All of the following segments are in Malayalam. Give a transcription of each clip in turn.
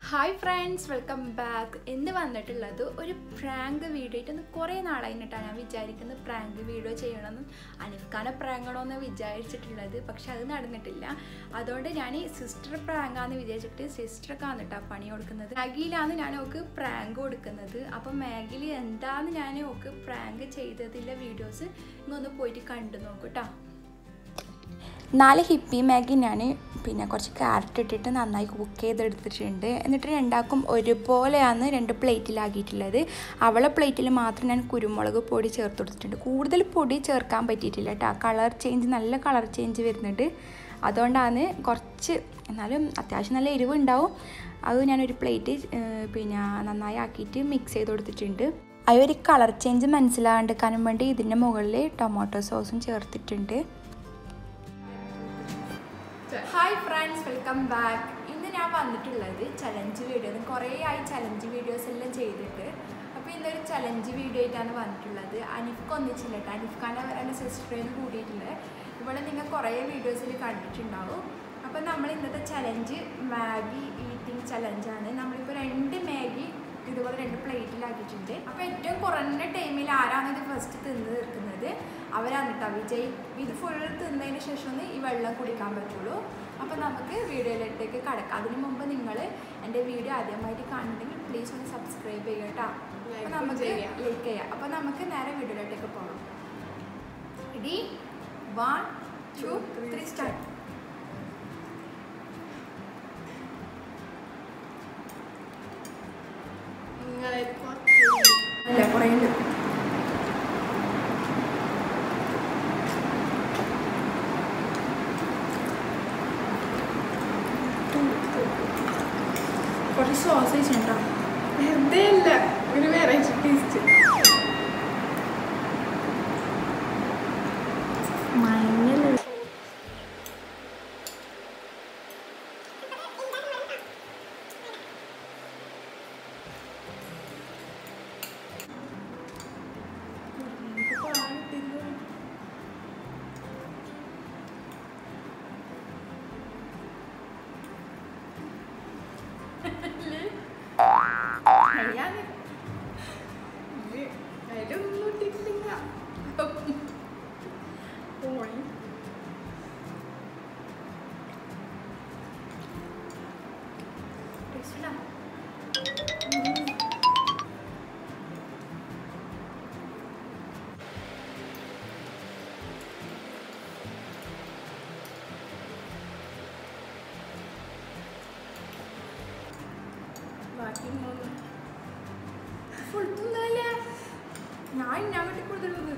ഹായ് ഫ്രണ്ട്സ് വെൽക്കം ബാക്ക് ഇന്ന് വന്നിട്ടുള്ളത് ഒരു പ്രാങ്ക് വീഡിയോ ആയിട്ട് കുറേ നാളായിട്ടാണ് ഞാൻ വിചാരിക്കുന്നത് പ്രാങ്ക് വീഡിയോ ചെയ്യണമെന്നും അനിഫ്ഖാനെ പ്രാങ്കണമെന്ന് വിചാരിച്ചിട്ടുള്ളത് പക്ഷെ അത് നടന്നിട്ടില്ല അതുകൊണ്ട് ഞാൻ സിസ്റ്റർ പ്രാങ്കാന്ന് വിചാരിച്ചിട്ട് സിസ്റ്ററൊക്കെ വന്നിട്ടാണ് പണി കൊടുക്കുന്നത് മാഗിയിലാണ് ഞാൻ ഓക്ക് പ്രാങ്ക് കൊടുക്കുന്നത് അപ്പം മാഗിയിൽ എന്താന്ന് ഞാൻ ഓക്ക് പ്രാങ്ക് ചെയ്തതിലെ വീഡിയോസ് ഇങ്ങൊന്ന് പോയിട്ട് കണ്ടു നോക്കൂട്ടോ നാല് ഹിപ്പി മാഗി ഞാൻ പിന്നെ കുറച്ച് ക്യാരറ്റ് ഇട്ടിട്ട് നന്നായി കുക്ക് ചെയ്തെടുത്തിട്ടുണ്ട് എന്നിട്ട് രണ്ടാക്കും ഒരുപോലെയാണ് രണ്ട് പ്ലേറ്റിലാക്കിയിട്ടുള്ളത് അവളെ പ്ലേറ്റിൽ മാത്രം ഞാൻ കുരുമുളക് പൊടി ചേർത്ത് കൊടുത്തിട്ടുണ്ട് കൂടുതൽ പൊടി ചേർക്കാൻ പറ്റിയിട്ടില്ല കേട്ടോ കളർ ചേഞ്ച് നല്ല കളർ ചേഞ്ച് വരുന്നുണ്ട് അതുകൊണ്ടാണ് കുറച്ച് എന്നാലും അത്യാവശ്യം നല്ല എരിവ് ഉണ്ടാവും അത് ഞാനൊരു പ്ലേറ്റ് പിന്നെ നന്നായി ആക്കിയിട്ട് മിക്സ് ചെയ്ത് കൊടുത്തിട്ടുണ്ട് ആ ഒരു കളർ ചേഞ്ച് മനസ്സിലാകാണ്ടിരിക്കാനും വേണ്ടി ഇതിൻ്റെ മുകളിൽ ടൊമാറ്റോ സോസും ചേർത്തിട്ടുണ്ട് ഹായ് ഫ്രണ്ട്സ് വെൽക്കം ബാക്ക് ഇന്ന് ഞാൻ വന്നിട്ടുള്ളത് ചലഞ്ച് വീഡിയോ കുറേ ആയി ചലഞ്ച് വീഡിയോസ് എല്ലാം ചെയ്തിട്ട് അപ്പോൾ ഇന്നൊരു ചലഞ്ച് വീഡിയോ ആയിട്ടാണ് വന്നിട്ടുള്ളത് അനിഫ്ക്ക് ഒന്നിച്ചില്ല കേട്ടോ അനിഫ്ഖാനെ എൻ്റെ സിസ്റ്ററിന് കൂടിയിട്ടുണ്ട് ഇവിടെ നിങ്ങൾ കുറേ വീഡിയോസിൽ കണ്ടിട്ടുണ്ടാവും അപ്പോൾ നമ്മൾ ഇന്നത്തെ ചലഞ്ച് മാഗി ഈറ്റിംഗ് ചലഞ്ചാണ് നമ്മളിപ്പോൾ രണ്ട് മാഗി ഇതുപോലെ രണ്ട് പ്ലേറ്റിലാക്കിയിട്ടുണ്ട് അപ്പോൾ ഏറ്റവും കുറഞ്ഞ ടൈമിൽ ആരാണ് ഇത് ഫസ്റ്റ് തിന്ന് തീർക്കുന്നത് അവരാണ് കേട്ടോ വിജയ് ഇത് ഫുൾ തിന്നതിന് ശേഷം ഒന്ന് ഈ വെള്ളം കുടിക്കാൻ പറ്റുള്ളൂ അപ്പോൾ നമുക്ക് വീഡിയോയിലേക്ക് കടക്കാം അതിന് മുമ്പ് നിങ്ങൾ എൻ്റെ വീഡിയോ ആദ്യമായിട്ട് കാണുന്നുണ്ടെങ്കിൽ പ്ലീസ് ഒന്ന് സബ്സ്ക്രൈബ് ചെയ്യുക കേട്ടോ അപ്പോൾ നമുക്ക് ലൈക്ക് ചെയ്യാം അപ്പോൾ നമുക്ക് നേരെ വീഡിയോയിലേക്ക് പോകാം ഇടി വൺ ടു ത്രീ സ്റ്റാർട്ട് അല്ല കുറേ ഉണ്ട് കുറച്ച് സോസേജ് ഉണ്ടോ വെറുതെ അല്ല ഒരു വെറൈറ്റി ടേസ്റ്റ് കഴിയാതെ അതിലൊന്നും ഇട്ടിട്ടില്ല പോയി ടേസ്റ്റ് ഉണ്ടോ ബാക്കി മൂന്ന് ഫുൾ തിന്നല്ല ഞാൻ ഇന്നാൻ വേണ്ടി കൊടുത്തിരുന്നത്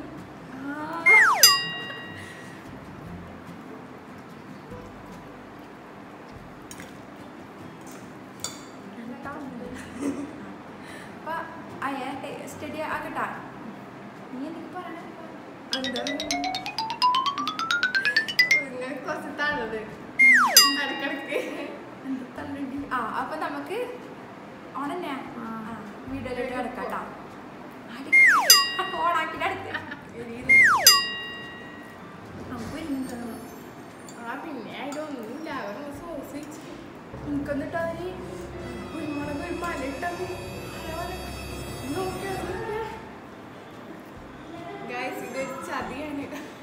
അപ്പൊ അയ്യ സ്റ്റഡി ആക്കട്ടാ നീ എനിക്ക് പറയണ എന്താ ഇങ്ങനെ കുറച്ച് തണത് ഇടക്കിടക്ക് എന്ത് തള്ളണ്ടി ആ അപ്പൊ നമുക്ക് ഓണന്നെ വീഡിയോയിലോട്ട് കിടക്കാട്ടാ ഓണാക്കിട്ട് അടുത്ത് നമുക്ക് ഇരുന്ന് ആ പിന്നെ അതിലൊന്നുമില്ല അവരൊന്ന് സോസ് വെച്ച് എനിക്കൊന്നിട്ട് അതിന് കുരുമുളക് ഒരു മല ഇട്ടത് ഗൈസ് ഇതൊരു ചതിയാണ്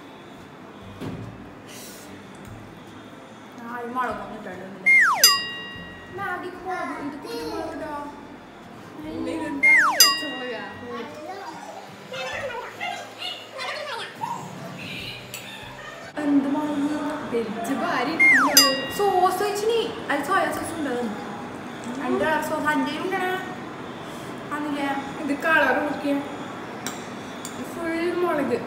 നാല് മുളകൊന്നും ഇട്ടില്ല മാഗിക്ക് മുളക് ഇത് കുരുമുളകിടോ പിന്നെ ഇതെന്താ പച്ചമുളകാ എന്ത് മുളക് വെജ് ഭാരി സോസ് വെച്ചിനി അത് സോയ സോസ് ഉണ്ട് എൻ്റെ സോസ് എൻ്റെ ഉണ്ടണ അന്നില്ലേ ഇത് കളർ നോക്കിയ ഫുൾ മുളക്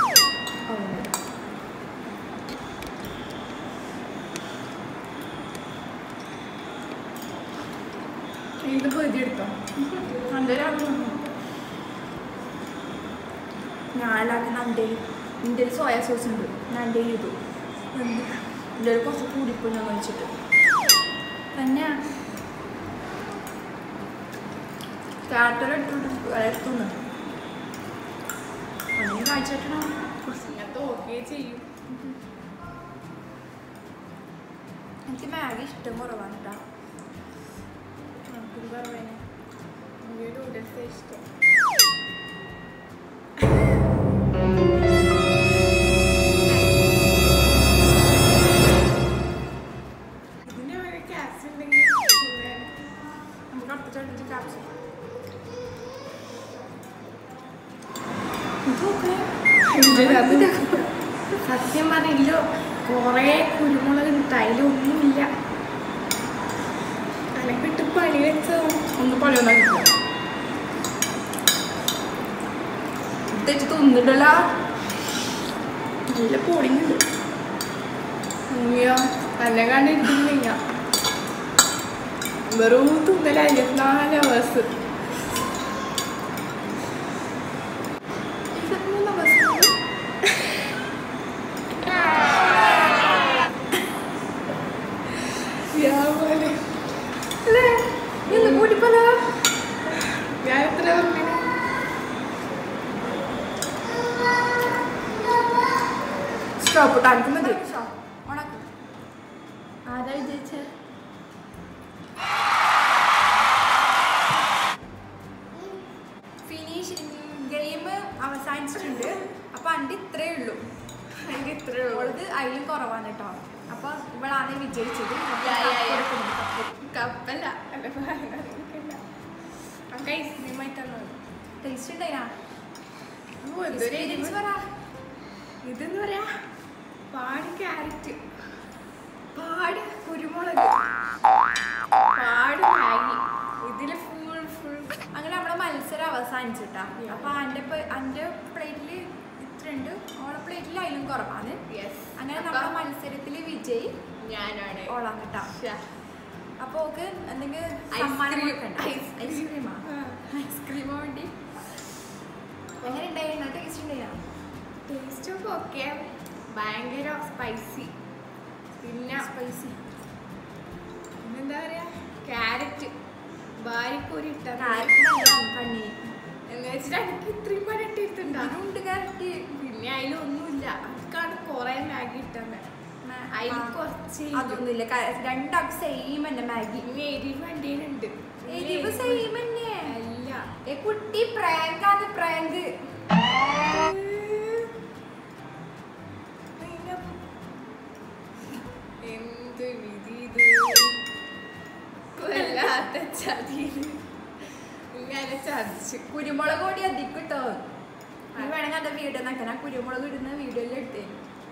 ഇത് പൊതി എടുത്തോ എൻ്റെ ഞാനാക്കുന്ന എൻ്റെ എൻ്റെ സോയ സോസ് ഉണ്ട് ഞാൻ എൻ്റെ ചെയ്തു എൻ്റെ കുറച്ച് കൂടിപ്പോയി ഞാൻ കഴിച്ചിട്ട് തന്നെ കാറ്റർ എടുത്തോണ്ട് എടുത്തുന്നു അങ്ങനെ കഴിച്ചിട്ടോ ഇങ്ങനത്തെ ഓക്കെ ചെയ്യും എനിക്ക് മാഗി ഇഷ്ടം കുറവാണ് കേട്ടോ പറയുന്നത് എനിക്ക് നൂഡിൽസ് ഇഷ്ടം ഇതിന്റെ ഒരു ക്യാപ്സ് ഉണ്ടെങ്കിൽ സുഖമാണ്. നമുക്ക് അപ്പച്ചടിച്ച് ക്യാപ്സ് സത്യം പറഞ്ഞില്ലോ കൊറേ കുരുമുളക് ഉണ്ട് അതിലൊന്നുമില്ല അനക്കിട്ട് പണി വെച്ചോ ഒന്ന് പണിയൊന്നും കിട്ടില്ല തെച്ച് തിന്നിട്ടല്ല നല്ല പൊടിയുണ്ട് തന്നെ കണ്ടിരിക്കുന്നില്ല വെറും തിന്നല ഇരുപത്തിനാല് അവേഴ്സ് ഇരുപത്തിമൂന്ന് അവേഴ്സ് ഞാൻ എത്ര പറഞ്ഞു സ്റ്റോപ്പ് കാണിക്കും മതി ആരാ വിജയിച്ചത് ഫിനിഷ് ഗെയിം അവസാനിച്ചിട്ടുണ്ട് അപ്പൊ അണ്ട് ഇത്രേ ഉള്ളൂ എനിക്ക് ഇത്രേ ഉള്ളൂ ഉള്ളത് അതിലും കുറവാണ് കേട്ടോ അപ്പൊ ഇവളാണ് വിജയിച്ചത് യാ, യാ, യാ. കപ്പല്ല അല്ല നമുക്ക് ഐസ്ക്രീമായി തന്നത് ടേസ്റ്റ് ഉണ്ടായിനാ ഓ എന്തൊരു Experience എരിവ്. പറ ഇതെന്ന് പറയാ പാട് ക്യാരറ്റ് പാട് കുരുമുളക് പാട് മാഗി ഇതില് ഫുൾ ഫുൾ അങ്ങനെ നമ്മളെ മത്സരം അവസാനിച്ചിട്ടാ അപ്പൊ അന്റെ അന്റെ പ്ലേറ്റില് ഇത്രയുണ്ട് ഓളെ പ്ലേറ്റിൽ അതിലും കുറവാണ് യെസ് അങ്ങനെ നമ്മളെ മത്സരത്തില് വിജയ് ഞാനാണ് ഓളാണ് കേട്ടോ ശ്ശെ. അപ്പൊ ഓക്ക് എന്തെങ്കിലും Ice സമ്മാനം cream. കൊടുക്കണ്ടേ? Ice cream. ഐസ്ക്രീമാ ആ. ഐസ്ക്രീമോ വേണ്ടി എങ്ങനെ ഉണ്ടായിരുന്നു ടേസ്റ്റ് ഉണ്ടായിരുന്നു ടേസ്റ്റ് ഒക്കെ ഓക്കെ ഭയങ്കര സ്പൈസി പിന്നെ സ്പൈസി പിന്നെന്താ പറയാ ക്യാരറ്റ് ഭാര്യക്കൊരു ഇട്ടാ കണ്ണി എന്ന് വെച്ചിട്ട് എനിക്ക് ഇത്രയും പണി ഇട്ടിട്ടുണ്ടോ ഇതിലുണ്ട് ക്യാരറ്റ് പിന്നെ അതിലൊന്നുമില്ല അതിക്കാണ് കൊറേ മാഗി ഇട്ടത് അതിൽ കുറച്ച് അതൊന്നുമില്ല ക- രണ്ടാൾക്ക് സെയിം തന്നെ മാഗി പിന്നെ എരിവ് വണ്ടിയിലുണ്ട് എരിവ് സെയിം തന്നെ അല്ല ഏ കുട്ടി പ്രാങ്കാണ് പ്രാങ്ക് എന്ത് വിധി ഇത് വല്ലാത്ത ചതിയില് ഇങ്ങനെ ചതിച്ചു കുരുമുളക് പൊടി അധികം കിട്ടോ നീ വേണമെങ്കിൽ അത് വീഡിയോ നോക്കാൻ ആ കുരുമുളക് ഇടുന്ന വീഡിയോയിൽ എടുത്തേ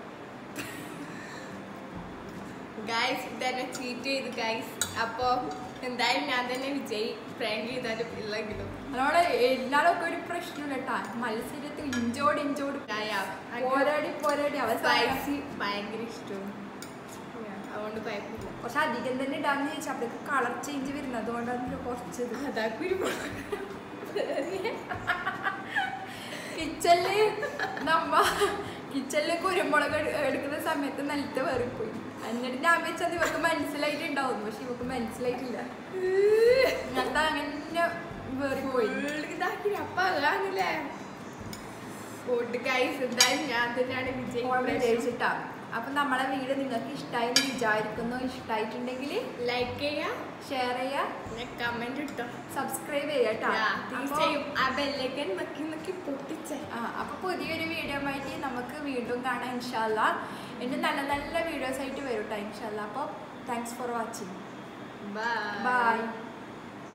ഗൈസ് ഇതന്നെ ചീറ്റ് ചെയ്തു ഗൈസ് അപ്പോൾ എന്തായാലും ഞാൻ തന്നെ വിജയി പ്രാങ്ക് ചെയ്താലും ഇല്ലെങ്കിലും അതോടെ എല്ലാവർക്കും ഒരു പ്രശ്നമില്ല കേട്ടാ മത്സരത്തിൽ ഇഞ്ചോട് ഇഞ്ചോട് പോരാടി പോരാടി അവസാനം സ്പൈസി ഭയങ്കര ഇഷ്ടവും അതുകൊണ്ട് കുഴപ്പമില്ല കുറച്ച് അധികം തന്നെ ഇടാന്ന് ചോദിച്ചാൽ അപ്പോഴേക്ക് കളർ ചേഞ്ച് വരുന്നത് അതുകൊണ്ടാണ് കുറച്ചത് അതാ കുരുമുളക് കിച്ചണില് നമ്മ കിച്ചണില് കുരുമുളക് എടു- എടുക്കുന്ന സമയത്ത് നിലത്ത് വേറിപ്പോയി എന്നിട്ട് ഞാൻ വെച്ചത് ഇവക്ക് മനസ്സിലായിട്ടുണ്ടാവും പക്ഷെ ഇവക്ക് മനസ്സിലായിട്ടില്ല എന്നിട്ട് അങ്ങനെ വേറിപ്പോയി ഇതാക്കി അപ്പൊ അതാണല്ലേ ഫുഡ് ഗൈസ് എന്തായാലും ഞാൻ തന്നെയാണ് വിജയി ഓൾ വിജയിച്ചിട്ടാ അപ്പൊ നമ്മളെ വീഡിയോ നിങ്ങൾക്ക് ഇഷ്ടമായി എന്ന് വിചാരിക്കുന്നു ഇഷ്ടമായിട്ടുണ്ടെങ്കിൽ ലൈക്ക് ചെയ്യാ ഷെയർ ചെയ്യുക പിന്നെ കമന്റ് ഇട്ടോ സബ്സ്ക്രൈബ് ചെയ്യുക കേട്ടോ അപ്പൊ- തീർച്ചയായും ആ ബെല്ലൈക്കൻ നക്കി നക്കി പൊട്ടിച്ചേ ആ അപ്പോൾ പുതിയൊരു വീഡിയോ ആയിട്ട് നമുക്ക് വീണ്ടും കാണാം ഇൻഷാല്ല എൻ്റെ നല്ല നല്ല വീഡിയോസ് ആയിട്ട് വരും കേട്ടോ ഇൻഷാല്ല അപ്പോൾ thanks for watching bye by